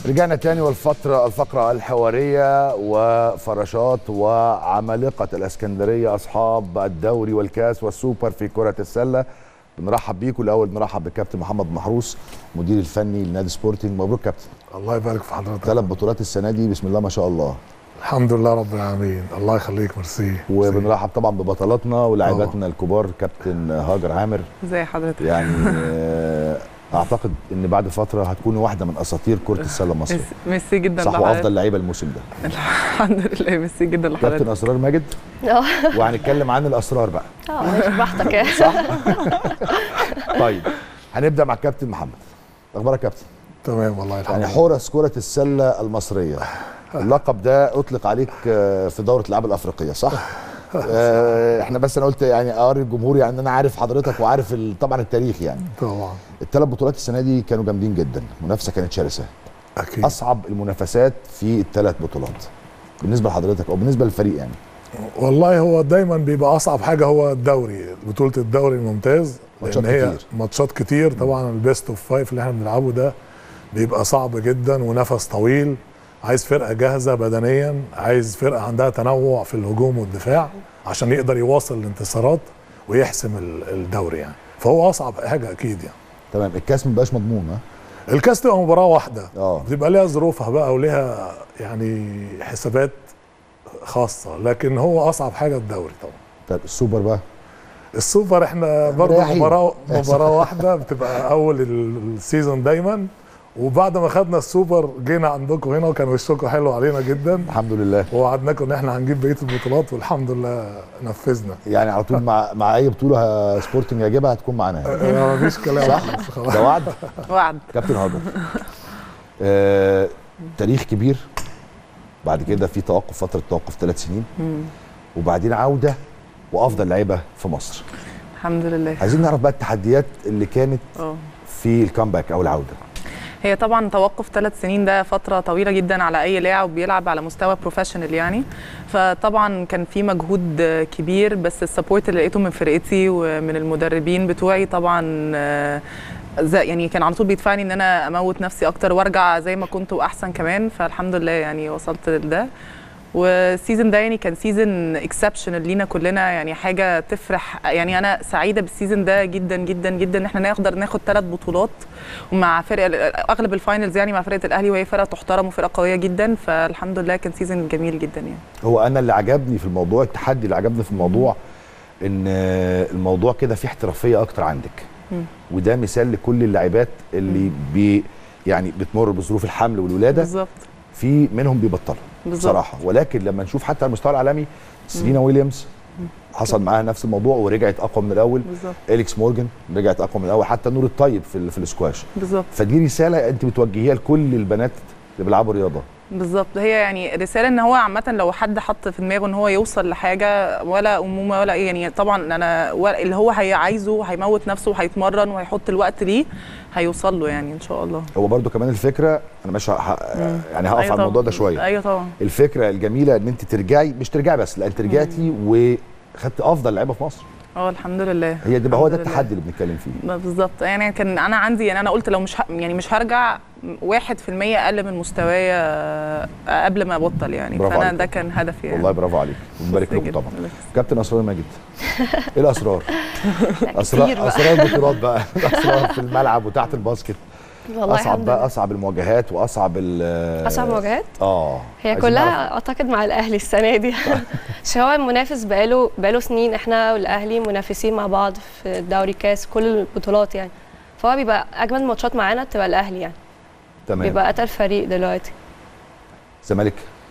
رجعنا تاني والفترة الفقرة الحوارية وفراشات وعمالقة الاسكندرية أصحاب الدوري والكاس والسوبر في كرة السلة بنرحب بيكم الأول نرحب بالكابتن محمد محروس مدير الفني لنادي سبورتنج مبروك كابتن الله يبارك في حضرتك ثلاث بطولات السنة دي بسم الله ما شاء الله الحمد لله رب العالمين الله يخليك ميرسي وبنرحب طبعا ببطلاتنا ولاعباتنا الكبار كابتن هاجر عامر زي حضرتك يعني آه، اعتقد ان بعد فتره هتكوني واحده من اساطير كره السله مصر ميرسي- ميرسي جدا صح لحضرتك. وافضل لعيبه الموسم ده الحمد لله ميرسي جدا كابتن لحضرتك اسرار ماجد اه وهنتكلم عن الاسرار بقى اه ماشي براحتك يعني صح طيب هنبدا مع الكابتن محمد اخبارك يا كابتن تمام والله الحمد يعني لله حورس كره السله المصريه اللقب ده اطلق عليك آه، في دوره الالعاب الافريقيه صح آه، احنا بس انا قلت يعني اوري الجمهور يعني انا عارف حضرتك وعارف ال- طبعا التاريخ يعني طبعا الثلاث بطولات السنه دي كانوا جامدين جدا المنافسه كانت شرسه اكيد اصعب المنافسات في الثلاث بطولات بالنسبه لحضرتك او بالنسبه للفريق يعني والله هو دايما بيبقى اصعب حاجه هو الدوري بطوله الدوري الممتاز ماتشات لان هي كتير. ماتشات كتير طبعا البيست اوف فايف اللي احنا بنلعبه ده بيبقى صعب جدا ونفس طويل عايز فرقه جاهزه بدنيا عايز فرقه عندها تنوع في الهجوم والدفاع عشان يقدر يواصل الانتصارات ويحسم ال- الدوري يعني فهو اصعب حاجه اكيد يعني تمام الكاس ما بقاش مضمون ها الكاس تبقى مباراه واحده اه بتبقى ليها ظروفها بقى وليها يعني حسابات خاصه لكن هو اصعب حاجه الدوري طبعا طيب السوبر بقى السوبر احنا برضه مريحين. مباراه مباراه واحده بتبقى اول ال- السيزون دايما وبعد ما خدنا السوبر جينا عندكم هنا وكان وشكم حلو علينا جدا الحمد لله ووعدناكم ان احنا هنجيب بقيه البطولات والحمد لله نفذنا يعني على طول مع مع اي بطوله ه- سبورتنج هجيبها هتكون معانا يعني. ما فيش كلام صح؟ خلاص. ده وعد وعد كابتن هاجر آه، تاريخ كبير بعد كده في توقف فتره توقف ثلاث سنين مم. وبعدين عوده وافضل لعيبه في مصر الحمد لله عايزين نعرف بقى التحديات اللي كانت اه في الكامباك او العوده هي طبعا توقف ثلاث سنين ده فتره طويله جدا على اي لاعب بيلعب على مستوى بروفيشنال يعني فطبعا كان في مجهود آه، كبير بس السبورت اللي لقيته من فرقتي ومن المدربين بتوعي طبعا آه، زي يعني كان على طول بيدفعني ان انا اموت نفسي اكتر وارجع زي ما كنت واحسن كمان فالحمد لله يعني وصلت لده والسيزون ده يعني كان سيزون اكسبشنال لينا كلنا يعني حاجه تفرح يعني انا سعيده بالسيزون ده جدا جدا جدا ان احنا نقدر ناخد ثلاث بطولات ومع فرقه اغلب الفاينلز يعني مع فرقه الاهلي وهي فرقه تحترم وفرقه قويه جدا فالحمد لله كان سيزون جميل جدا يعني هو انا اللي عجبني في الموضوع التحدي اللي عجبني في الموضوع ان آه، الموضوع كده فيه احترافيه اكتر عندك مم. وده مثال لكل اللاعبات اللي بي يعني بتمر بظروف الحمل والولاده بالظبط في منهم بيبطلوا بالظبط بصراحه ولكن لما نشوف حتى على المستوى العالمي سيرينا ويليامز حصل معاها نفس الموضوع ورجعت اقوى من الاول بالظبط اليكس مورجان رجعت اقوى من الاول حتى نور الطيب في ال- في الاسكواش بالظبط فدي رساله انت بتوجهيها لكل البنات اللي بيلعبوا رياضه بالظبط هي يعني رساله ان هو عامه لو حد حط في دماغه ان هو يوصل لحاجه ولا امومه ولا ايه يعني طبعا انا و- اللي هو هي عايزه هيموت نفسه وهيتمرن وهيحط الوقت ليه هيوصل له يعني ان شاء الله هو برده كمان الفكره انا مش ه... ه- يعني هقف أيوة على الموضوع ده طبعاً. شويه ايوه طبعا الفكره الجميله ان انت ترجعي مش ترجعي بس لا انت رجعتي وخدت افضل لعيبه في مصر اه الحمد لله هي ده هو ده الحمد لله. التحدي اللي بنتكلم فيه ما بالظبط يعني كان انا عندي يعني انا قلت لو مش ه... يعني مش هرجع 1% اقل من مستوايا قبل ما ابطل يعني برافو فانا عليك. ده كان هدفي يعني والله برافو عليك ونبارك لكم جدا. طبعا كابتن اسرار ماجد ايه الاسرار لا، اسرار كتير بقى اسرار البطولات بقى الاسرار في الملعب وتحت الباسكت والله اصعب الحمد بقى لله اصعب المواجهات واصعب ال اصعب مواجهات اه هي عايزين نعرف. كلها اعتقد مع الاهلي السنه دي عشان هو المنافس بقاله بقاله سنين احنا والاهلي منافسين مع بعض في الدوري كاس كل البطولات يعني فهو بيبقى اجمل ماتشات معانا بتبقى الاهلي يعني تمام بيبقى اتقل فريق دلوقتي زمالك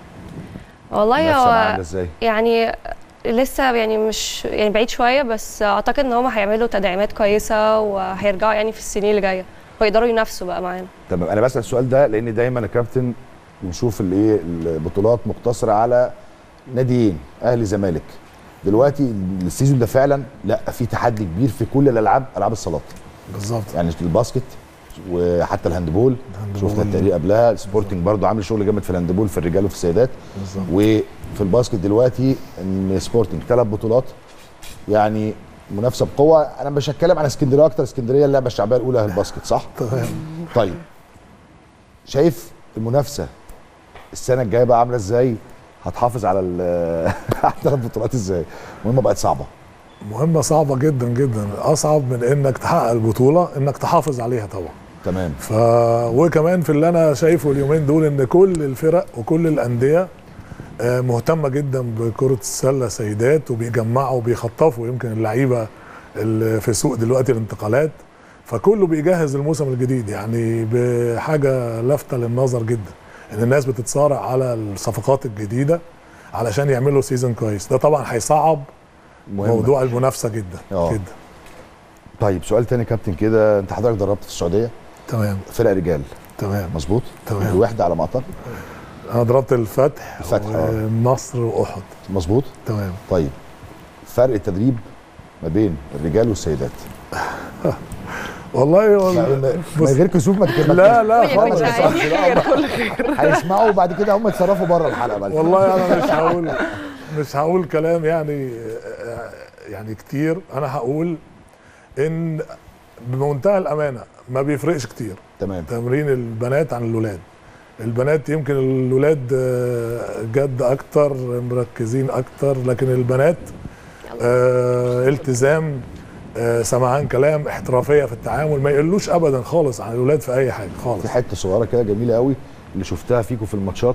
والله المنافسة معاه عامله هو ازاي يعني لسه يعني مش يعني بعيد شويه بس اعتقد ان هم هيعملوا تدعيمات كويسه وهيرجعوا يعني في السنين اللي جايه ويقدروا ينافسوا بقى معانا تمام انا بسال السؤال ده لان دايما يا كابتن بنشوف الايه البطولات مقتصره على ناديين اهلي زمالك دلوقتي السيزون ده فعلا لا في تحدي كبير في كل الالعاب العاب الصالات بالظبط يعني الباسكت وحتى الهاندبول الهاندبول. شفنا التقرير قبلها السبورتنج برضو عامل شغل جامد في الهاندبول في الرجال وفي السيدات بالظبط وفي الباسكت دلوقتي ان سبورتنج ثلاث بطولات يعني منافسه بقوه انا مش هتكلم عن اسكندريه اكتر اسكندريه اللعبه الشعبيه الاولى هي الباسكت صح تمام طيب شايف المنافسه السنه الجايه بقى عامله ازاي هتحافظ على ال- على الثلاث بطولات ازاي المهمه بقت صعبه مهمه صعبه جدا جدا اصعب من انك تحقق البطوله انك تحافظ عليها طبعا تمام ف وكمان في اللي انا شايفه اليومين دول ان كل الفرق وكل الانديه آه، مهتمه جدا بكره السله سيدات وبيجمعوا وبيخطفوا يمكن اللعيبه اللي في سوق دلوقتي الانتقالات فكله بيجهز الموسم الجديد يعني بحاجه لافته للنظر جدا ان الناس بتتصارع على الصفقات الجديده علشان يعملوا سيزون كويس ده طبعا هيصعب مهمة. موضوع المنافسه جدا آه. جدا طيب سؤال تاني كابتن كده انت حضرتك دربت في السعوديه تمام فرق رجال تمام مظبوط تمام. الوحده على ما اعتقد انا ضربت الفتح الفتح، آه. والنصر واحد مظبوط تمام طيب فرق التدريب ما بين الرجال والسيدات والله ما- والله ما- بص- من غير كسوف ما تكلمش لا لا كل خالص كنت عايز. هيسمعوا وبعد كده هم يتصرفوا بره الحلقه بقى والله انا مش هقول مش هقول كلام يعني يعني كتير انا هقول ان بمنتهى الامانه ما بيفرقش كتير تمام تمرين البنات عن الولاد البنات يمكن الولاد آه، جد اكتر مركزين اكتر لكن البنات آه، التزام آه، سمعان كلام احترافيه في التعامل ما يقلوش ابدا خالص عن الولاد في اي حاجه خالص في حته صغيره كده جميله قوي اللي شفتها فيكم في الماتشات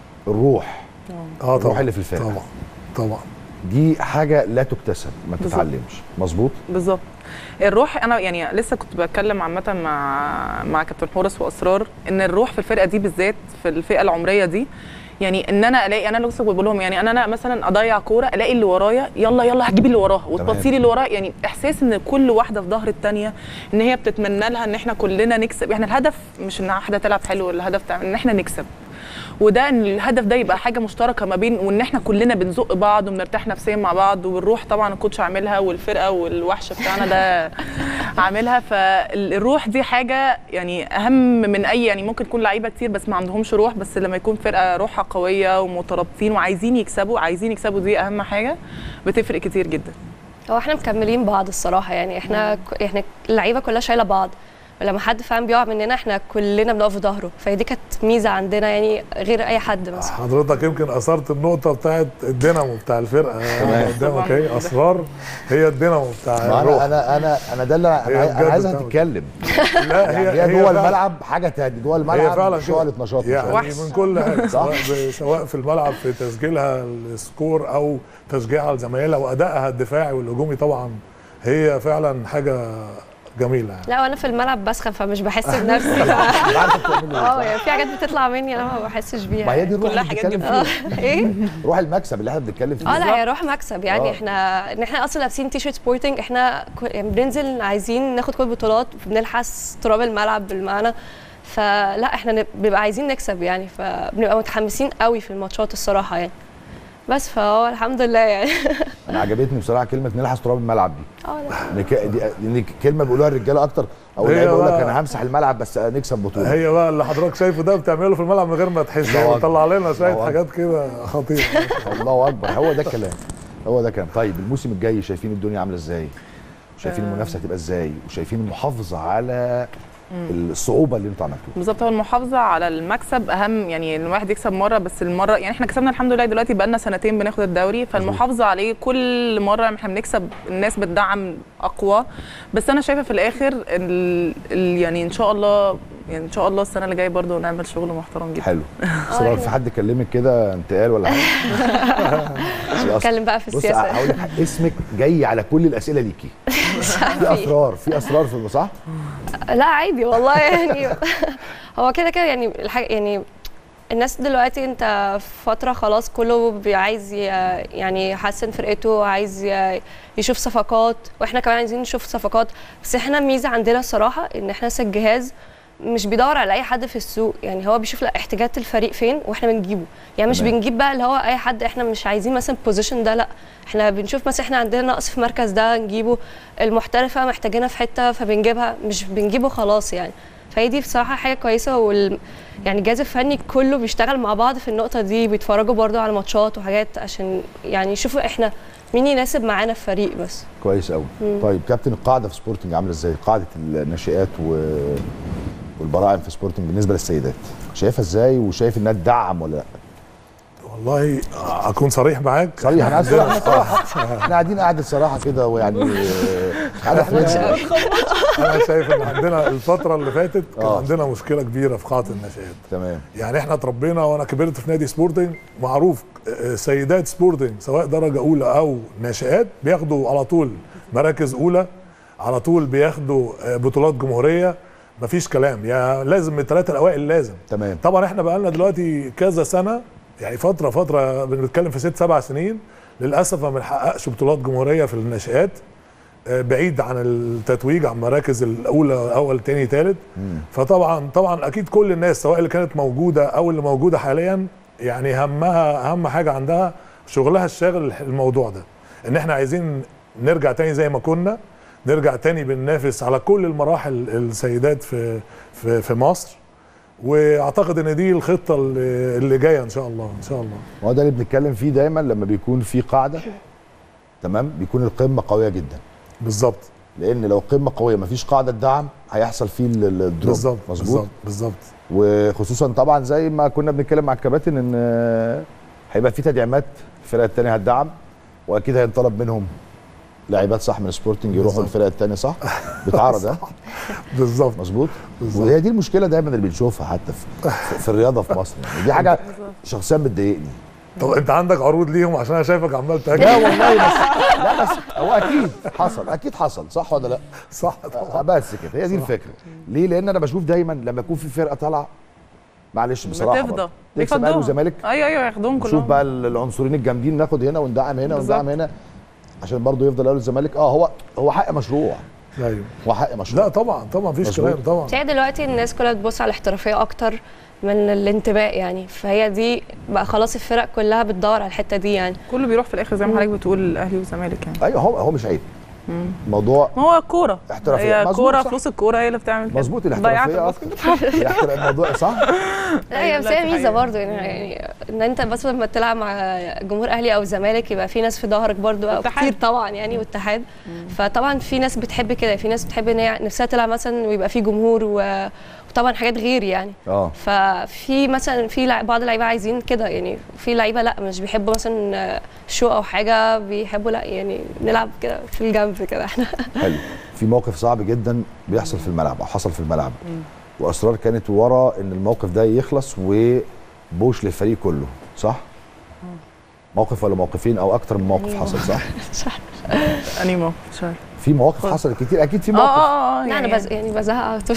الروح اه الروح اللي في الفرقة. طبعا طبعا دي حاجه لا تكتسب ما بالظبط. تتعلمش مظبوط بالظبط الروح انا يعني لسه كنت بتكلم عامه مع مع كابتن حورس واسرار ان الروح في الفرقه دي بالذات في الفئه العمريه دي يعني ان انا الاقي انا لسه بقول لهم يعني انا انا مثلا اضيع كوره الاقي اللي ورايا يلا يلا هتجيبي اللي وراها وتبصي لي اللي ورايا يعني احساس ان كل واحده في ظهر الثانيه ان هي بتتمنى لها ان احنا كلنا نكسب يعني الهدف مش ان واحده تلعب حلو الهدف بتاع ان احنا نكسب وده ان الهدف ده يبقى حاجه مشتركه ما بين وان احنا كلنا بنزق بعض وبنرتاح نفسيا مع بعض والروح طبعا الكوتش عاملها والفرقه والوحش بتاعنا ده عاملها فالروح دي حاجه يعني اهم من اي يعني ممكن يكون لعيبه كتير بس ما عندهمش روح بس لما يكون فرقه روحها قويه ومترابطين وعايزين يكسبوا عايزين يكسبوا دي اهم حاجه بتفرق كتير جدا هو احنا مكملين بعض الصراحه يعني احنا ك- احنا اللعيبه كلها شايله بعض لما حد فاهم بيقع مننا احنا كلنا بنقف في ظهره فهي دي كانت ميزه عندنا يعني غير اي حد مثلا حضرتك يمكن اثرت النقطه بتاعت الدينامو بتاع الفرقه تمام. قدامك اهي اسرار هي الدينامو بتاع ما الروح انا انا انا انا ده اللي انا هي عايز- انا بجد عايزها بتعمل. تتكلم لا يعني هي جوه فعلا- الملعب حاجه تاني جوه هي الملعب فعلا شغله كده. نشاط يعني وحش. من كل حاجه صح. سواء ب- سواء في الملعب في تسجيلها السكور او تشجيعها لزمايلها وادائها الدفاعي والهجومي طبعا هي فعلا حاجه جميله يعني لا وانا في الملعب بسخن فمش بحس بنفسي عارفه بتعمل اه ايه يعني في حاجات بتطلع مني انا ما بحسش بيها ما هي دي يعني. الروح كلها اللي حاجات بنتكلم جميلة. فيها ايه روح المكسب اللي احنا بنتكلم فيه اه لا هي روح مكسب يعني آه. احنا ان احنا اصلا لابسين تي شيرت سبورتنج احنا ك- يعني بننزل عايزين ناخد كل البطولات بنلحس تراب الملعب بالمعنى فلا احنا نب- بنبقى عايزين نكسب يعني فبنبقى متحمسين قوي في الماتشات الصراحه يعني بس فهو الحمد لله يعني انا عجبتني بصراحه كلمه نلحس تراب الملعب دي اه لا إن ك- دي دي كلمه بيقولوها الرجاله اكتر او هي اللعيبه يقول لك بقى- انا همسح الملعب بس نكسب بطوله هي بقى اللي حضرتك شايفه ده بتعمله في الملعب من غير ما تحس الله أكبر. طلع لنا شويه الله حاجات كده خطيره الله اكبر هو ده الكلام هو ده كلام طيب الموسم الجاي شايفين الدنيا عامله ازاي وشايفين آه. المنافسه هتبقى ازاي وشايفين المحافظه على الصعوبه اللي انتوا عملتوها بالظبط هو المحافظه على المكسب اهم يعني ان الواحد يكسب مره بس المره يعني احنا كسبنا الحمد لله دلوقتي بقى لنا سنتين بناخد الدوري فالمحافظه عليه كل مره احنا بنكسب الناس بتدعم اقوى بس انا شايفه في الاخر ال ال يعني ان شاء الله يعني ان شاء الله السنه اللي جايه برضه نعمل شغل محترم جدا حلو اسرار في حد كلمك كده انتقال ولا حاجه أصل- نتكلم بقى في بص السياسه هقول لك حاجة، اسمك جاي على كل الاسئله ليكي في اسرار في اسرار في صح لا عادي والله يعني هو كده كده يعني الحاجة يعني الناس دلوقتي انت في فترة خلاص كله بي- عايز ي- يعني يحسن فرقته عايز ي- يشوف صفقات واحنا كمان عايزين نشوف صفقات بس احنا ميزة عندنا الصراحة ان احنا لسه الجهاز مش بيدور على اي حد في السوق يعني هو بيشوف لا احتياجات الفريق فين واحنا بنجيبه يعني مش تمام. بنجيب بقى اللي هو اي حد احنا مش عايزين مثلا البوزيشن ده لا احنا بنشوف مثلا احنا عندنا نقص في مركز ده نجيبه المحترفه محتاجينها في حته فبنجيبها مش بنجيبه خلاص يعني فهي دي بصراحه حاجه كويسه وال يعني الجهاز الفني كله بيشتغل مع بعض في النقطه دي بيتفرجوا برضو على ماتشات وحاجات عشان يعني يشوفوا احنا مين يناسب معانا في فريق بس كويس قوي طيب كابتن القاعده في سبورتنج عامله ازاي قاعده الناشئات و والبراعم في سبورتنج بالنسبه للسيدات شايفها ازاي وشايف انها تدعم ولا لا والله اكون صريح معاك صريح انا عايز صراحه احنا قاعدين قعده صراحه كده ويعني قاعده فريش انا شايف ان عندنا الفتره اللي فاتت كان آه. عندنا مشكله كبيره في قاعه النشآت تمام يعني احنا اتربينا وانا كبرت في نادي سبورتنج معروف آه، سيدات سبورتنج سواء درجه اولى او ناشئات بياخدوا على طول مراكز اولى على طول بياخدوا آه، بطولات جمهوريه مفيش كلام يا لازم من الثلاثه الاوائل لازم تمام طبعا احنا بقى لنا دلوقتي كذا سنه يعني فتره فتره بنتكلم في ست سبع سنين للاسف ما بنحققش بطولات جمهوريه في الناشئات آه، بعيد عن التتويج عن مراكز الاولى اول تاني تالت فطبعا طبعا اكيد كل الناس سواء اللي كانت موجوده او اللي موجوده حاليا يعني همها اهم حاجه عندها شغلها الشاغل الموضوع ده ان احنا عايزين نرجع تاني زي ما كنا نرجع تاني بننافس على كل المراحل السيدات في في في مصر واعتقد ان دي الخطه اللي اللي جايه ان شاء الله ان شاء الله هو ده اللي بنتكلم فيه دايما لما بيكون في قاعده تمام بيكون القمه قويه جدا بالظبط لان لو قمه قويه مفيش قاعده دعم هيحصل فيه ال- ال- الدروب بالظبط مظبوط بالظبط بالظبط وخصوصا طبعا زي ما كنا بنتكلم مع الكباتن ان آه، هيبقى في تدعيمات الفرقه الثانيه هتدعم واكيد هينطلب منهم لاعبات صح من سبورتنج يروحوا بالظبط. الفرقه الثانيه صح بتعرض ها بالظبط مظبوط بالظبط. وهي دي المشكله دايما اللي بنشوفها حتى في, في- في الرياضه في مصر يعني دي حاجه شخصيا بتضايقني طب انت عندك عروض ليهم عشان انا شايفك عمال لا تاكل والله بس لا بس هو اكيد حصل اكيد حصل صح ولا لا صح آه، طبعا بس كده هي دي الفكره ليه لان انا بشوف دايما لما يكون في فرقه طالعه معلش بصراحه بتفضى برضه. تكسب اهلي وزمالك ايوه ايوه ياخدوهم نشوف كلهم بقى العنصرين الجامدين ناخد هنا وندعم هنا بالظبط. وندعم هنا عشان برضه يفضل اهلي الزمالك اه هو هو حق مشروع ايوه هو حق مشروع لا طبعا طبعا مفيش مظبوط. كلام طبعا هي دلوقتي الناس كلها بتبص على الاحترافيه اكتر من الانتماء يعني فهي دي بقى خلاص الفرق كلها بتدور على الحته دي يعني كله بيروح في الاخر زي ما حضرتك بتقول الاهلي والزمالك يعني ايوه هو هو مش عيب موضوع ما هو الكوره احترافية. هي مظبوط، كوره صح. فلوس الكوره هي اللي بتعمل كده مظبوط ضيعت الاحترافيه الباسكت. الاحتراف- الموضوع صح لا أيوة، هي بس لا، هي دي ميزه حقيقة. برضه يعني, يعني ان انت بس لما تلعب مع جمهور اهلي او زمالك يبقى في ناس في ظهرك برضه أو واتحاد. كتير طبعا يعني واتحاد فطبعا في ناس بتحب كده في ناس بتحب ان هي نفسها تلعب مثلا ويبقى في جمهور و- وطبعا حاجات غير يعني اه ففي مثلا في لع- بعض اللعيبه عايزين كده يعني في لعيبه لا مش بيحبوا مثلا شو او حاجه بيحبوا لا يعني نلعب كده في الجنب كده احنا حلو في موقف صعب جدا بيحصل في الملعب او حصل في الملعب واصرار كانت ورا ان الموقف ده يخلص وبوش للفريق كله صح موقف ولا موقفين او اكتر من موقف أيوة. حصل صح انهي موقف مش عارف في مواقف حصلت كتير اكيد في اه موقف اه اه لا انا يعني- بز يعني بزهق على طول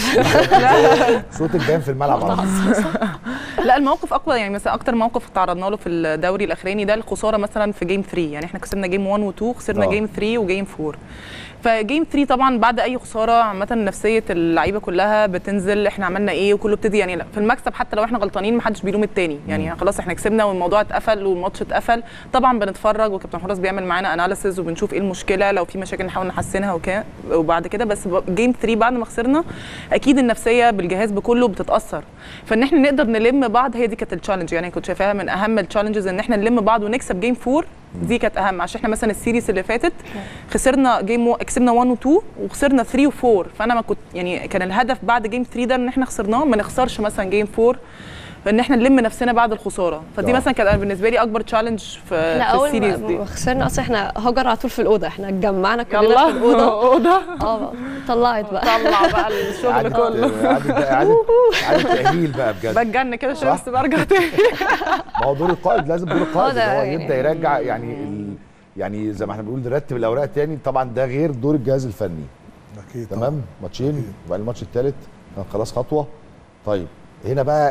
صوتك باين في الملعب على طول. لا الموقف اقوى يعني مثلا اكتر موقف تعرضنا له في الدوري الاخراني ده الخساره مثلا في جيم 3 يعني احنا كسبنا جيم 1 و2 خسرنا آه. جيم 3 وجيم 4 فجيم 3 طبعا بعد اي خساره عامه نفسيه اللعيبه كلها بتنزل احنا عملنا ايه وكله ابتدي يعني لا، في المكسب حتى لو احنا غلطانين محدش بيلوم التاني يعني خلاص احنا كسبنا والموضوع اتقفل والماتش اتقفل طبعا بنتفرج وكابتن حراس بيعمل معانا اناليسز وبنشوف ايه المشكله لو في مشاكل نحاول نحسنها وكده وبعد كده بس جيم 3 بعد ما خسرنا اكيد النفسيه بالجهاز بكله بتتاثر فان احنا نقدر نلم بعض هي دي كانت التشالنج يعني كنت شايفاها من اهم التشالنجز ان احنا نلم بعض ونكسب جيم 4 دي كانت اهم عشان احنا مثلا السيريز اللي فاتت خسرنا جيم كسبنا 1 و2 وخسرنا 3 و4 فانا ما كنت يعني كان الهدف بعد جيم 3 ده ان احنا خسرناه ما نخسرش مثلا جيم 4 ان احنا نلم نفسنا بعد الخساره فدي آه. مثلا كانت أنا بالنسبه لي اكبر تشالنج في, احنا في اول السيريز ما دي ما خسرنا اصلا احنا هجر على طول في الاوضه احنا اتجمعنا كلنا يلا في الاوضه اوضه اه طلعت بقى طلع بقى الشغل اعاده كله اعاده اعاده اعاده تاهيل بقى بجد بتجن كده صح. شويه بس برجع تاني ما هو دور القائد لازم دور القائد ده إن هو يعني- يبدا يرجع يعني ال... يعني زي ما احنا بنقول نرتب الاوراق تاني طبعا ده غير دور الجهاز الفني اكيد طبعاً. تمام ماتشين وبعدين الماتش الثالث كان خلاص خطوه طيب هنا بقى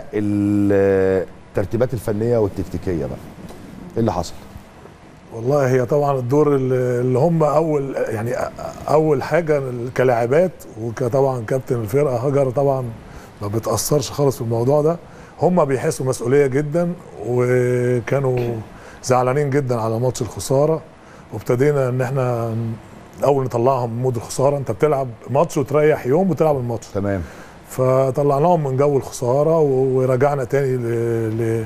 الترتيبات الفنيه والتكتيكيه بقى ايه اللي حصل؟ والله هي طبعا الدور اللي اللي هم اول يعني اول حاجه كلاعبات وكطبعا كابتن الفرقه هجر طبعا ما بتاثرش خالص في الموضوع ده هم بيحسوا مسؤوليه جدا وكانوا زعلانين جدا على ماتش الخساره وابتدينا ان احنا اول نطلعهم من مود الخساره انت بتلعب ماتش وتريح يوم وتلعب الماتش تمام فطلعناهم من جو الخساره و- ورجعنا تاني ل... ل...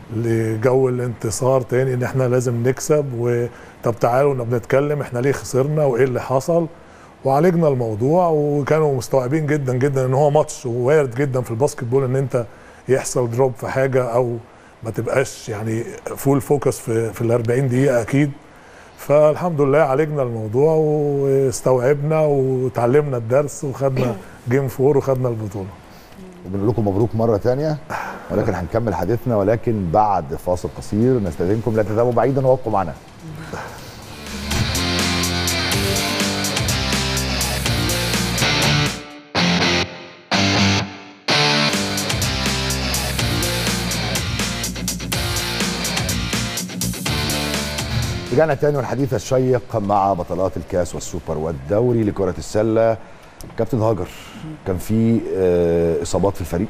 لجو الانتصار تاني ان احنا لازم نكسب وطب تعالوا نبقى بنتكلم احنا ليه خسرنا وايه اللي حصل وعالجنا الموضوع وكانوا مستوعبين جدا جدا ان هو ماتش ووارد جدا في الباسكت بول ان انت يحصل دروب في حاجه او ما تبقاش يعني فول فوكس في في ال 40 دقيقه اكيد فالحمد لله عالجنا الموضوع واستوعبنا وتعلمنا الدرس وخدنا جيم فور وخدنا البطوله وبنقول لكم مبروك مره تانية ولكن هنكمل حديثنا ولكن بعد فاصل قصير نستاذنكم لا تذهبوا بعيدا وابقوا معنا رجعنا تاني والحديث الشيق مع بطلات الكاس والسوبر والدوري لكرة السلة كابتن هاجر كان في آه، اصابات في الفريق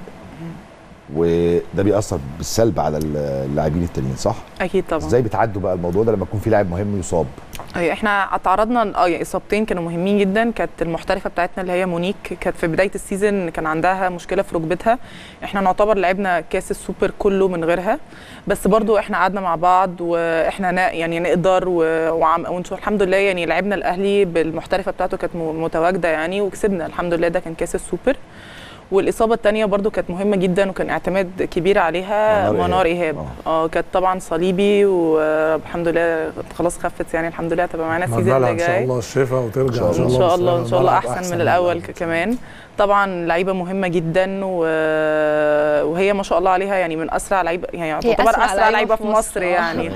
وده بيأثر بالسلب على اللاعبين التانيين صح؟ اكيد طبعا ازاي بتعدوا بقى الموضوع ده لما يكون في لاعب مهم يصاب؟ أي احنا اتعرضنا اه يعني اصابتين كانوا مهمين جدا كانت المحترفه بتاعتنا اللي هي مونيك كانت في بدايه السيزون كان عندها مشكله في ركبتها احنا نعتبر لعبنا كاس السوبر كله من غيرها بس برضو احنا قعدنا مع بعض واحنا نا يعني نقدر و- وعم ونشوف الحمد لله يعني لعبنا الاهلي بالمحترفه بتاعته كانت م- متواجده يعني وكسبنا الحمد لله ده كان كاس السوبر والاصابه الثانيه برضو كانت مهمه جدا وكان اعتماد كبير عليها منار منار إيهاب. ايهاب اه كانت طبعا صليبي والحمد لله خلاص خفت يعني الحمد لله هتبقى معانا السيزون نتمنى لها اللي ان شاء جاي الله الشفاء وترجع إن شاء ان شاء الله ان شاء الله بالسلامة. احسن, الملعب من الاول ك- كمان طبعا لعيبه مهمه جدا و... وهي ما شاء الله عليها يعني من اسرع لعيبه يعني تعتبر أسرع اسرع لعيبة لعيبه في في مصر. مصر آه. يعني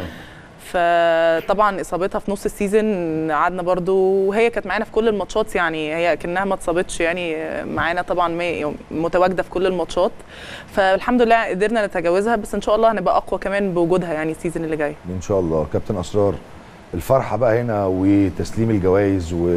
فطبعا اصابتها في نص السيزون قعدنا برضو وهي كانت معانا في كل الماتشات يعني هي كانها ما اتصابتش يعني معانا طبعا ما- متواجده في كل الماتشات فالحمد لله قدرنا نتجاوزها بس ان شاء الله هنبقى اقوى كمان بوجودها يعني السيزون اللي جاي ان شاء الله كابتن اسرار الفرحه بقى هنا وتسليم الجوائز و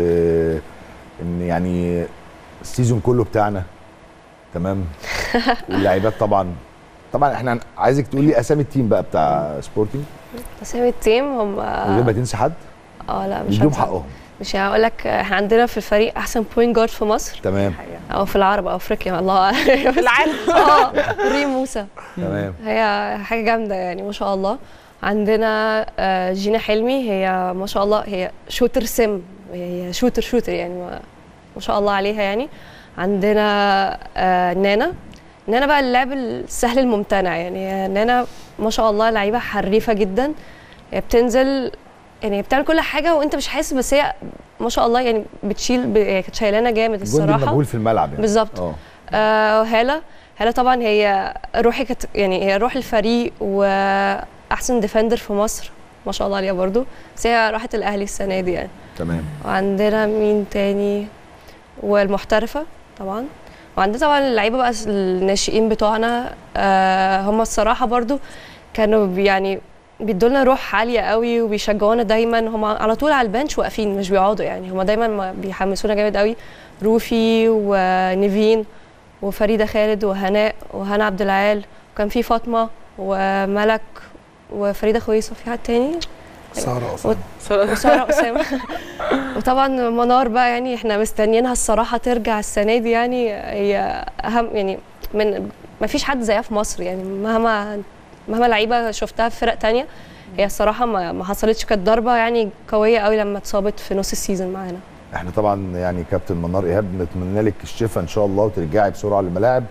ان يعني السيزون كله بتاعنا تمام واللاعبات طبعا طبعا احنا عايزك تقول لي اسامي التيم بقى بتاع سبورتنج اسامي التيم هم من غير ما تنسي حد اه لا مش نديهم هنسى. حقهم مش هقول لك احنا عندنا في الفريق احسن بوينت جارد في مصر تمام او في العرب او افريقيا الله اعلم العالم اه ريم موسى تمام هي حاجه جامده يعني ما شاء الله عندنا آه، جينا حلمي هي ما شاء الله هي شوتر سم هي شوتر شوتر يعني ما, ما شاء الله عليها يعني عندنا آه، نانا نانا بقى اللعب السهل الممتنع يعني هي نانا ما شاء الله لعيبه حريفه جدا هي بتنزل يعني هي بتعمل كل حاجه وانت مش حاسس بس هي ما شاء الله يعني بتشيل ب- هي كانت شايلانا جامد جندي الصراحه مجهول في الملعب يعني بالظبط. اه آه هالة هالة طبعا هي روحي كانت يعني هي روح الفريق واحسن ديفندر في مصر ما شاء الله عليها برضو بس هي راحت الاهلي السنه دي يعني تمام وعندنا مين تاني والمحترفه طبعا وعندنا طبعا اللعيبه بقى الناشئين بتوعنا آه هم الصراحه برضو كانوا بي- يعني بيدوا لنا روح عاليه قوي وبيشجعونا دايما هم على طول على البنش واقفين مش بيقعدوا يعني هم دايما ما- بيحمسونا جامد قوي روفي ونيفين وفريده خالد وهناء وهنا عبد العال وكان في فاطمه وملك وفريده خويصه في حد تاني ساره أصلاً. وساره اسامه وطبعا منار بقى يعني احنا مستنيينها الصراحه ترجع السنه دي يعني هي اهم يعني من ما فيش حد زيها في مصر يعني مهما مهما لعيبه شفتها في فرق تانية هي الصراحه ما, ما حصلتش كانت ضربه يعني قويه قوي لما اتصابت في نص السيزون معانا احنا طبعا يعني كابتن منار ايهاب نتمنى لك الشفاء ان شاء الله وترجعي بسرعه للملاعب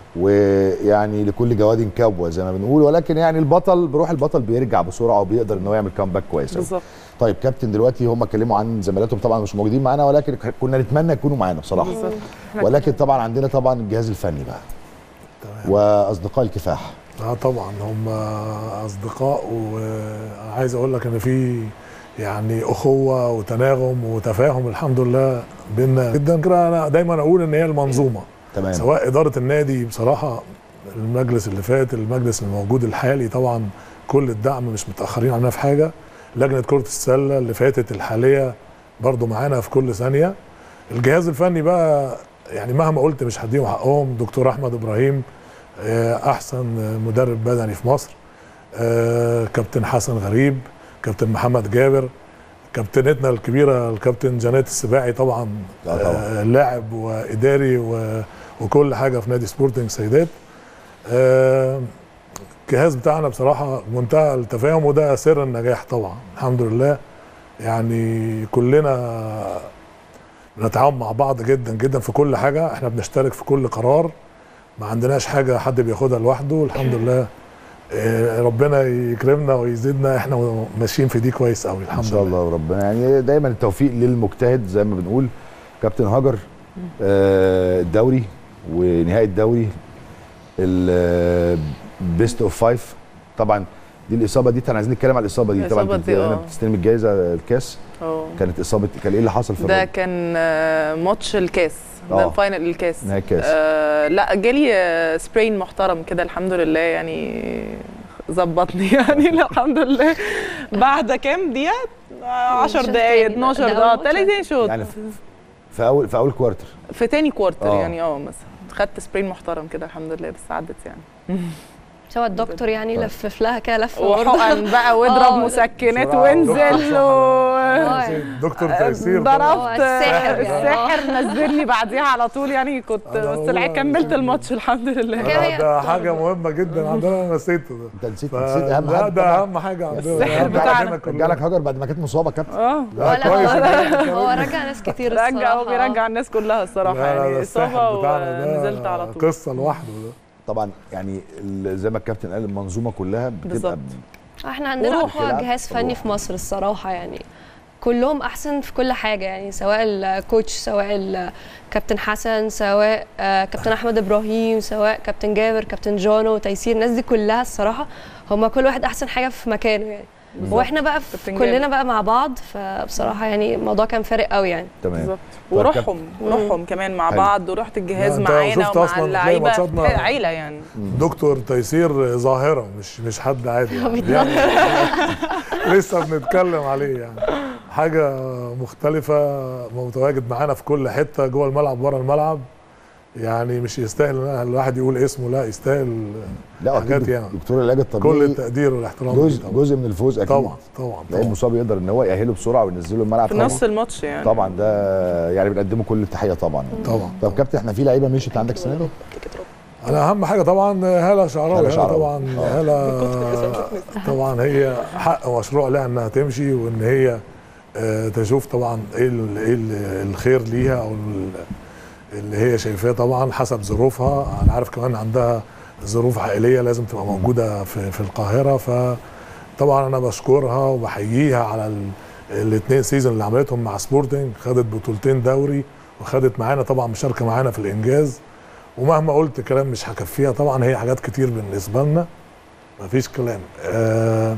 ويعني لكل جواد كبوه زي ما بنقول ولكن يعني البطل بروح البطل بيرجع بسرعه وبيقدر ان هو يعمل كامباك كويس أوي. بالظبط طيب كابتن دلوقتي هم اتكلموا عن زملاتهم طبعا مش موجودين معانا ولكن كنا نتمنى يكونوا معانا بصراحه بالظبط ولكن طبعا عندنا طبعا الجهاز الفني بقى تمام واصدقاء الكفاح اه طبعا هم اصدقاء وعايز اقول لك ان في يعني اخوه وتناغم وتفاهم الحمد لله بينا جدا كده انا دايما اقول ان هي المنظومه تمام سواء اداره النادي بصراحه المجلس اللي فات المجلس الموجود الحالي طبعا كل الدعم مش متاخرين عننا في حاجه لجنه كره السله اللي فاتت الحاليه برضو معانا في كل ثانيه الجهاز الفني بقى يعني مهما قلت مش هديهم حقهم دكتور احمد ابراهيم آه، احسن مدرب بدني في مصر آه، كابتن حسن غريب كابتن محمد جابر كابتنتنا الكبيره الكابتن جنات السباعي طبعا آه طبعاً. آه، لاعب واداري و- وكل حاجه في نادي سبورتنج سيدات آه، الجهاز بتاعنا بصراحه منتهى التفاهم وده سر النجاح طبعا الحمد لله يعني كلنا بنتعاون مع بعض جدا جدا في كل حاجه احنا بنشترك في كل قرار ما عندناش حاجه حد بياخدها لوحده الحمد لله آه، ربنا يكرمنا ويزيدنا احنا ماشيين في دي كويس قوي ان الحمد شاء لله الله ربنا يعني دايما التوفيق للمجتهد زي ما بنقول كابتن هاجر آه، الدوري ونهائي الدوري البيست اوف فايف طبعا دي الاصابه دي احنا عايزين نتكلم على الاصابه دي طبعا الإصابة كنت دي، هنا آه. بتستلم الجائزه الكاس اه كانت اصابه كان ايه اللي حصل في ده الركبة؟ كان آه، ماتش الكاس ده آه. الفاينل الكاس نهائي الكاس. آه لا جالي آه، سبرين محترم كده الحمد لله يعني ظبطني يعني الحمد لله بعد كام دقيقه 10 شوط دقايق تاني. ده 12 أول دقيقه ماتش. تالت شوط يعني في- في اول في اول كوارتر في تاني كوارتر آه. يعني اه مثلا خدت سبرين محترم كده الحمد لله بس عدت يعني سواء الدكتور يعني طيب. لفف لها كده لفه برضه. وحقن بقى واضرب آه. مسكنات بسرعة. وانزل و... آه. دكتور تيسير ضربت هو الساحر يعني. الساحر نزلني بعديها على طول يعني كنت أنا بس هو- العيال كملت الماتش الحمد لله كده هي- ده حاجه مهمه جدا عندنا انا نسيته ده انت نسيت ف- نسيت اهم لا حاجه ده طبعاً. اهم حاجه عندنا السحر أهم حاجة بتاعنا. عندنا رجع لك كلنا. هاجر بعد ما كانت مصابه كابتن اه لا ولا كويس هو هو رجع ناس كتير رجع الصراحه هو بيرجع الناس كلها الصراحه لا، لا، يعني ده اصابه السحر بتاعنا ده ونزلت على طول قصه لوحده ده طبعا يعني ال- زي ما الكابتن قال المنظومه كلها بتبقى بالظبط. احنا عندنا وروح اقوى يلعب. جهاز فني وروح. في مصر الصراحه يعني كلهم احسن في كل حاجه يعني سواء الكوتش سواء الكابتن حسن سواء آه، كابتن احمد ابراهيم سواء كابتن جابر كابتن جونو تيسير الناس دي كلها الصراحه هم كل واحد احسن حاجه في مكانه يعني واحنا بقى في كابتن كلنا جابر. بقى مع بعض فبصراحه يعني الموضوع كان فارق قوي يعني تمام بالظبط طيب وروحهم وروحهم كمان مع حلو. بعض وروحه الجهاز لا، أنت معانا شفت ومع أصلاً تلاقي اللعيبه ماتشاتنا- عيله يعني دكتور تيسير ظاهره مش مش حد عادي يعني. يعني لسه بنتكلم عليه يعني حاجه مختلفه متواجد معانا في كل حته جوه الملعب بره الملعب يعني مش يستاهل إن الواحد يقول اسمه لا يستاهل لا حاجات اكيد يعني. دكتور العلاج كل الطبيعي التقدير والاحترام جزء طبعا جزء من الفوز اكيد طبعا طبعا لعيب طبعا مصاب يقدر ان هو يأهله بسرعه وينزله الملعب في طبعا نص الماتش يعني طبعا ده يعني بنقدمه كل التحيه طبعا طبعا طب كابتن احنا في لعيبه مشيت عندك السنه دي انا اهم حاجه طبعا هاله شعراوي هالة هاله شعراوي. طبعا آه. هاله طبعا هي حق مشروع لها انها تمشي وان هي آه، تشوف طبعا ايه ال- ايه ال- الخير ليها او ال- اللي هي شايفاه طبعا حسب ظروفها انا عارف كمان عندها ظروف عائليه لازم تبقى موجوده في في القاهره فطبعا انا بشكرها وبحييها على الاثنين سيزون اللي عملتهم مع سبورتنج خدت بطولتين دوري وخدت معانا طبعا مشاركه معانا في الانجاز ومهما قلت كلام مش هكفيها طبعا هي حاجات كتير بالنسبه لنا مفيش كلام آه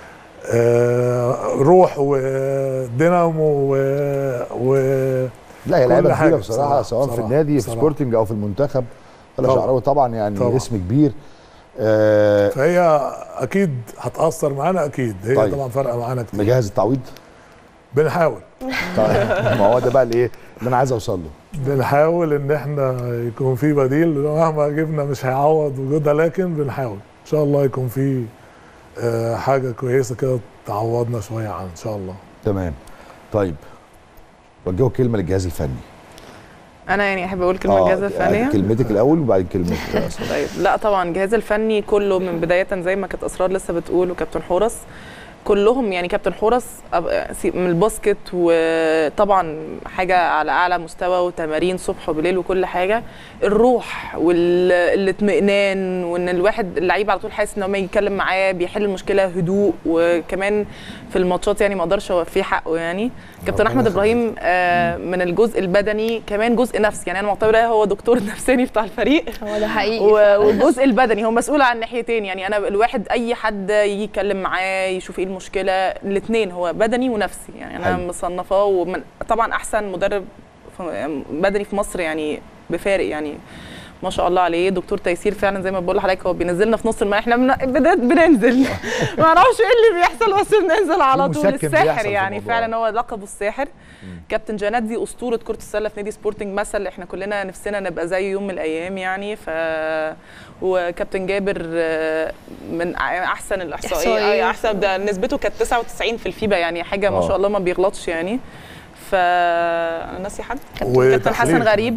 آه روح ودينامو و, و لا هي كل لعيبه حاجة كبيره بصراحه بصراحة، سواء في بصراحة، النادي في بصراحة. سبورتنج او في المنتخب هلا طبعا. شعراوي طبعا يعني طبعا. اسم كبير آه فهي اكيد هتاثر معانا اكيد هي طيب. طبعا فارقه معانا كتير مجهز التعويض بنحاول طيب ما هو ده بقى الايه اللي انا عايز اوصل له بنحاول ان احنا يكون في بديل مهما جبنا مش هيعوض وجودها لكن بنحاول ان شاء الله يكون في آه، حاجه كويسه كده تعوضنا شويه عن ان شاء الله تمام طيب وجهوا كلمه للجهاز الفني انا يعني احب اقول كلمه الجهاز الفنيه كلمتك الاول وبعدين كلمه طيب لا طبعا الجهاز الفني كله من بدايه زي ما كانت اسرار لسه بتقول وكابتن حورس كلهم يعني كابتن حورس أب- سي- من الباسكت وطبعا حاجه على اعلى مستوى وتمارين صبح وبالليل وكل حاجه الروح والاطمئنان وان الواحد اللعيب على طول حاسس ان هو ما يتكلم معاه بيحل المشكله هدوء وكمان في الماتشات يعني ما اقدرش اوفيه حقه يعني كابتن احمد ابراهيم آه، من الجزء البدني كمان جزء نفسي يعني انا معتبره هو دكتور نفساني بتاع الفريق هو ده حقيقي و- والجزء البدني هو مسؤول عن ناحيتين يعني انا الواحد اي حد يجي يتكلم معاه يشوف ايه المشكله الاثنين هو بدني ونفسي يعني انا حلو. مصنفاه ومن طبعا احسن مدرب في- بدني في مصر يعني بفارق يعني ما شاء الله عليه دكتور تيسير فعلا زي ما بقول لحضرتك هو بينزلنا في نص الماء احنا بن- بن- بننزل ما اعرفش ايه اللي بيحصل بس بننزل على في طول مسكن الساحر بيحصل في يعني الموضوع. فعلا هو لقبه الساحر كابتن جنات دي اسطوره كره السله في نادي سبورتنج مثل احنا كلنا نفسنا نبقى زيه يوم من الايام يعني ف وكابتن جابر آه، من احسن الاحصائيات إحصائيات. آه، احسن ده نسبته كانت 99 في الفيبا يعني حاجه ما آه. شاء الله ما بيغلطش يعني ف انا ناسي حد كابتن وتحليل حسن غريب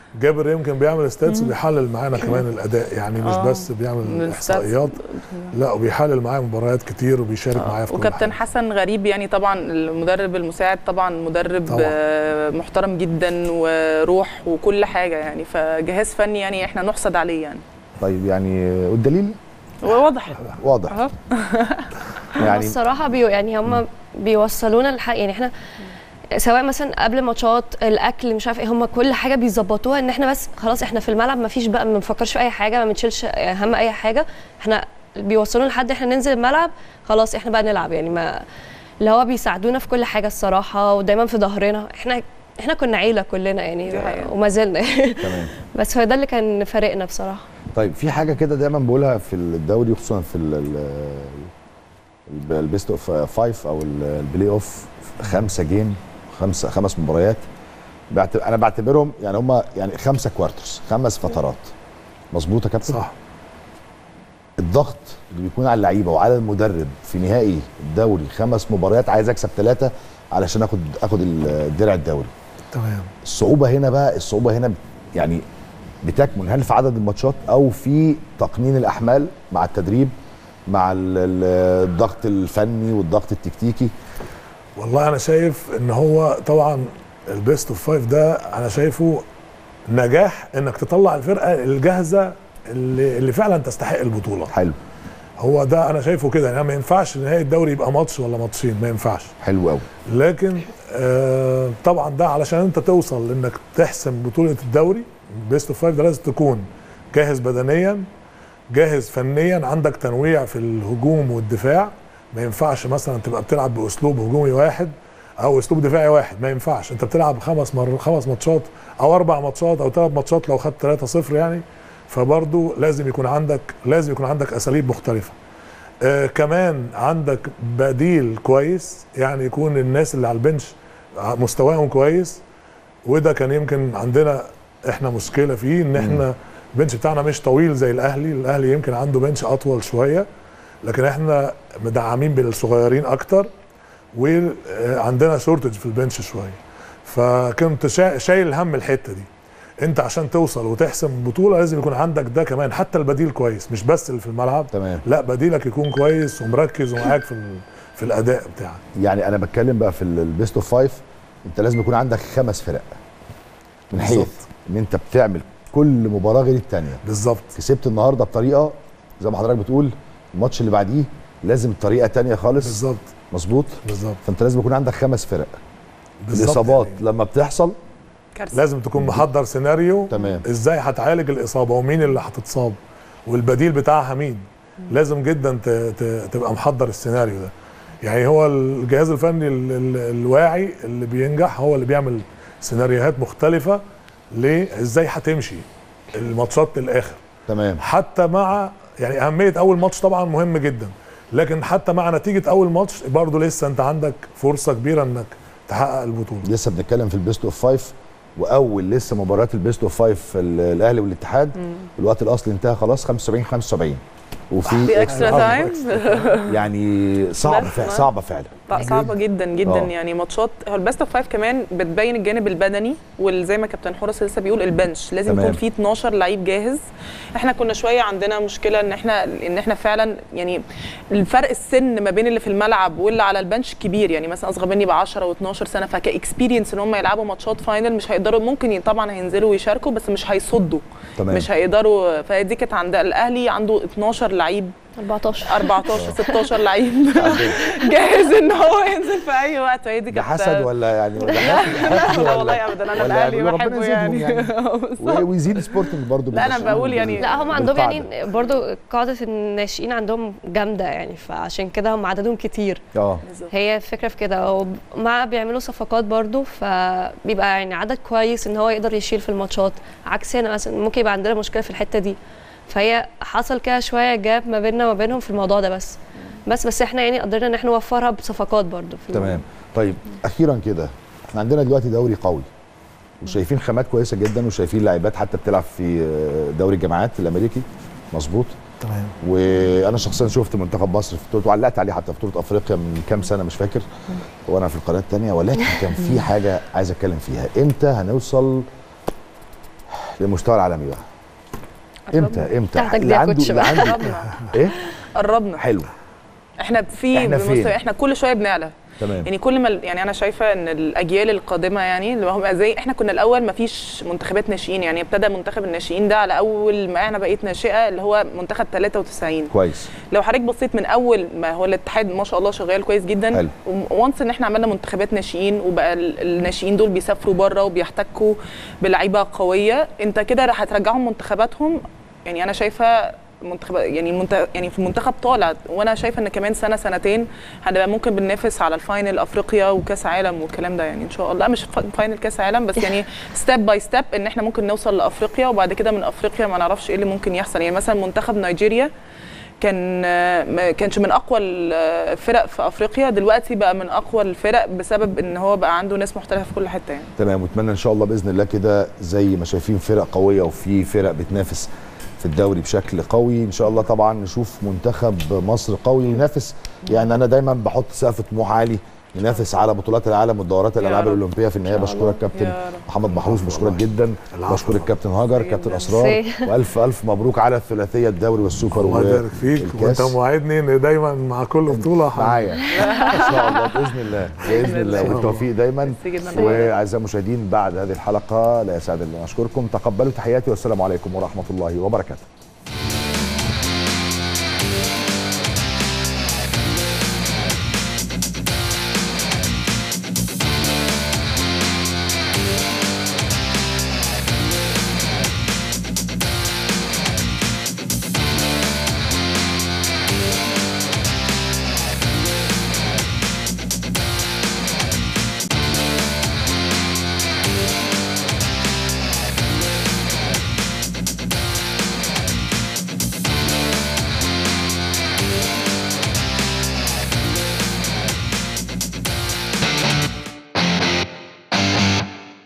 جابر يمكن بيعمل ستاتس وبيحلل معانا كمان الاداء يعني مش آه. بس بيعمل من احصائيات لا وبيحلل معايا مباريات كتير وبيشارك معايا في كل وكابتن حاجه حسن غريب يعني طبعا المدرب المساعد طبعا مدرب طبعاً. طبعا. محترم جدا وروح وكل حاجه يعني فجهاز فني يعني احنا نحسد عليه يعني طيب يعني والدليل وواضح واضح اهو يعني الصراحه بي يعني هم بيوصلونا الحق يعني احنا سواء مثلا قبل ماتشات الاكل مش عارف ايه هم كل حاجه بيظبطوها ان احنا بس خلاص احنا في الملعب ما فيش بقى ما بنفكرش في اي حاجه ما بنشيلش هم اي حاجه احنا بيوصلونا لحد احنا ننزل الملعب خلاص احنا بقى نلعب يعني ما اللي هو بيساعدونا في كل حاجه الصراحه ودايما في ظهرنا احنا احنا كنا عيله كلنا يعني دي حقيقة. وما زلنا تمام بس هو ده اللي كان فارقنا بصراحه طيب في حاجه كده دايما بقولها في الدوري خصوصا في البيست اوف فايف او ال- البلاي اوف خمسه جيم خمسه خمس مباريات بعت- انا بعتبرهم يعني هم يعني خمسه كوارترز خمس فترات مظبوط يا كابتن صح الضغط اللي بيكون على اللعيبه وعلى المدرب في نهائي الدوري خمس مباريات عايز اكسب ثلاثه علشان اخد اخد الدرع الدوري تمام الصعوبه هنا بقى الصعوبه هنا يعني بتكمن هل في عدد الماتشات او في تقنين الاحمال مع التدريب مع ال- ال- الضغط الفني والضغط التكتيكي والله انا شايف ان هو طبعا البيست اوف فايف ده انا شايفه نجاح انك تطلع الفرقه الجاهزه اللي, اللي فعلا تستحق البطوله حلو هو ده انا شايفه كده يعني ما ينفعش نهائي الدوري يبقى ماتش ولا ماتشين ما ينفعش حلو قوي لكن آه طبعا ده علشان انت توصل انك تحسم بطوله الدوري بيست اوف فايف ده لازم تكون جاهز بدنيا جاهز فنيا عندك تنويع في الهجوم والدفاع ما ينفعش مثلا تبقى بتلعب باسلوب هجومي واحد او اسلوب دفاعي واحد ما ينفعش انت بتلعب خمس مر خمس ماتشات او اربع ماتشات او ثلاث ماتشات لو خدت 3-0 يعني فبرضه لازم يكون عندك لازم يكون عندك اساليب مختلفه آه كمان عندك بديل كويس يعني يكون الناس اللي على البنش مستواهم كويس وده كان يمكن عندنا احنا مشكله فيه ان احنا البنش بتاعنا مش طويل زي الاهلي الاهلي يمكن عنده بنش اطول شويه لكن احنا مدعمين بالصغيرين اكتر وعندنا شورتج في البنش شويه فكنت شا- شايل هم الحته دي انت عشان توصل وتحسم بطوله لازم يكون عندك ده كمان حتى البديل كويس مش بس اللي في الملعب تمام لا بديلك يكون كويس ومركز ومعاك في ال- في الاداء بتاعك يعني انا بتكلم بقى في البيست اوف فايف انت لازم يكون عندك خمس فرق من حيث بالظبط. ان انت بتعمل كل مباراه غير الثانيه بالظبط كسبت النهارده بطريقه زي ما حضرتك بتقول الماتش اللي بعديه لازم طريقه تانية خالص بالظبط مظبوط بالظبط فانت لازم يكون عندك خمس فرق بالظبط الاصابات يعني. لما بتحصل كارثه لازم تكون محضر سيناريو تمام. ازاي هتعالج الاصابه ومين اللي هتتصاب والبديل بتاعها مين لازم جدا ت- ت- تبقى محضر السيناريو ده يعني هو الجهاز الفني ال- ال- الواعي اللي بينجح هو اللي بيعمل سيناريوهات مختلفه ليه ازاي هتمشي الماتشات للاخر تمام حتى مع يعني اهميه اول ماتش طبعا مهم جدا لكن حتى مع نتيجه اول ماتش برضه لسه انت عندك فرصه كبيره انك تحقق البطوله لسه بنتكلم في البيست اوف فايف واول لسه مباريات البيست اوف فايف ال- الاهلي والاتحاد الوقت الاصلي انتهى خلاص 75 75 في وفي اكسترا تايم يعني صعبه بس فعلا ما- صعبه فعلا لا صعبه جدا جدا آه. يعني ماتشات هو البيست اوف فايف كمان بتبين الجانب البدني وزي ما كابتن حورس لسه بيقول البنش لازم تمام. يكون فيه 12 لعيب جاهز احنا كنا شويه عندنا مشكله ان احنا ان احنا فعلا يعني الفرق السن ما بين اللي في الملعب واللي على البنش كبير يعني مثلا اصغر مني ب 10 و12 سنه فكاكسبيرينس ان هم يلعبوا ماتشات فاينل مش هيقدروا ممكن ي- طبعا هينزلوا ويشاركوا بس مش هيصدوا تمام. مش هيقدروا فدي كانت عند الاهلي عنده 12 لعيب 14 14 16 لعيب جاهز ان هو ينزل في اي وقت وهي دي ده كانت حسد ولا يعني ولا حقد لا ولا- والله ابدا انا ولا الاهلي يقولوا ربنا بحبه يزيدهم يعني يعني. و- ويزيد سبورتنج برضه لا، أنا بالناشئين بقول يعني- وبال- لا هم عندهم بالقاعدة. يعني برضو قاعدة الناشئين عندهم جامدة يعني فعشان كده هم عددهم كتير اه هي الفكرة في كده ومع بيعملوا صفقات برضو فبيبقى يعني عدد كويس ان هو يقدر يشيل في الماتشات عكسنا مثلا ممكن يبقى عندنا مشكلة في الحتة دي فهي حصل كده شوية جاب ما بيننا وما بينهم في الموضوع ده بس بس بس احنا يعني قدرنا ان احنا نوفرها بصفقات برضو في الموضوع. تمام طيب اخيرا كده احنا عندنا دلوقتي دوري قوي وشايفين خامات كويسه جدا وشايفين لاعبات حتى بتلعب في آه، دوري الجامعات الامريكي مظبوط تمام وانا شخصيا شفت منتخب مصر في بطوله وعلقت عليه حتى في بطوله افريقيا من كام سنه مش فاكر وانا في القناه الثانيه ولكن كان في حاجه عايز اتكلم فيها امتى هنوصل للمستوى العالمي بقى امتى امتى تحتك اللي دي يا عنده كوتش اللي بقى. عنده قربنا ايه قربنا حلو احنا في إحنا فين؟ بمستوى احنا كل شويه بنعلى تمام يعني كل ما يعني انا شايفه ان الاجيال القادمه يعني اللي هم زي احنا كنا الاول ما فيش منتخبات ناشئين يعني ابتدى منتخب الناشئين ده على اول ما انا بقيت ناشئه اللي هو منتخب 93 كويس لو حضرتك بصيت من اول ما هو الاتحاد ما شاء الله شغال كويس جدا حلو. وانس ان احنا عملنا منتخبات ناشئين وبقى ال- الناشئين دول بيسافروا بره وبيحتكوا بلعيبه قويه انت كده راح هترجعهم منتخباتهم يعني انا شايفه منتخب يعني المنت... يعني في المنتخب طالع وانا شايفه ان كمان سنه سنتين هنبقى ممكن بننافس على الفاينل افريقيا وكاس عالم والكلام ده يعني ان شاء الله لا مش فا- فاينل كاس عالم بس يعني ستيب باي ستيب ان احنا ممكن نوصل لافريقيا وبعد كده من افريقيا ما نعرفش ايه اللي ممكن يحصل يعني مثلا منتخب نيجيريا كان ما كانش من اقوى الفرق في افريقيا دلوقتي بقى من اقوى الفرق بسبب ان هو بقى عنده ناس محترفه في كل حته يعني تمام واتمنى ان شاء الله باذن الله كده زي ما شايفين فرق قويه وفي فرق بتنافس في الدوري بشكل قوي ان شاء الله طبعا نشوف منتخب مصر قوي ينافس يعني انا دايما بحط سقف طموح عالي ينافس على بطولات العالم والدورات يا الالعاب رب. الاولمبيه في النهايه إن شاء بشكرك الله. كابتن يا رب. محمد محروس بشكرك جدا العفو. بشكرك كابتن هاجر ميرسي كابتن جداً. اسرار ميرسي. والف الف مبروك على الثلاثيه الدوري والسوبر الله يبارك فيك والكاس. وانت موعدني ان دايما مع كل بطوله هن- معايا ان شاء الله باذن الله باذن الله الله. والتوفيق دايما ميرسي جداً. واعزائي المشاهدين بعد هذه الحلقه لا يسعد الله اشكركم تقبلوا تحياتي والسلام عليكم ورحمه الله وبركاته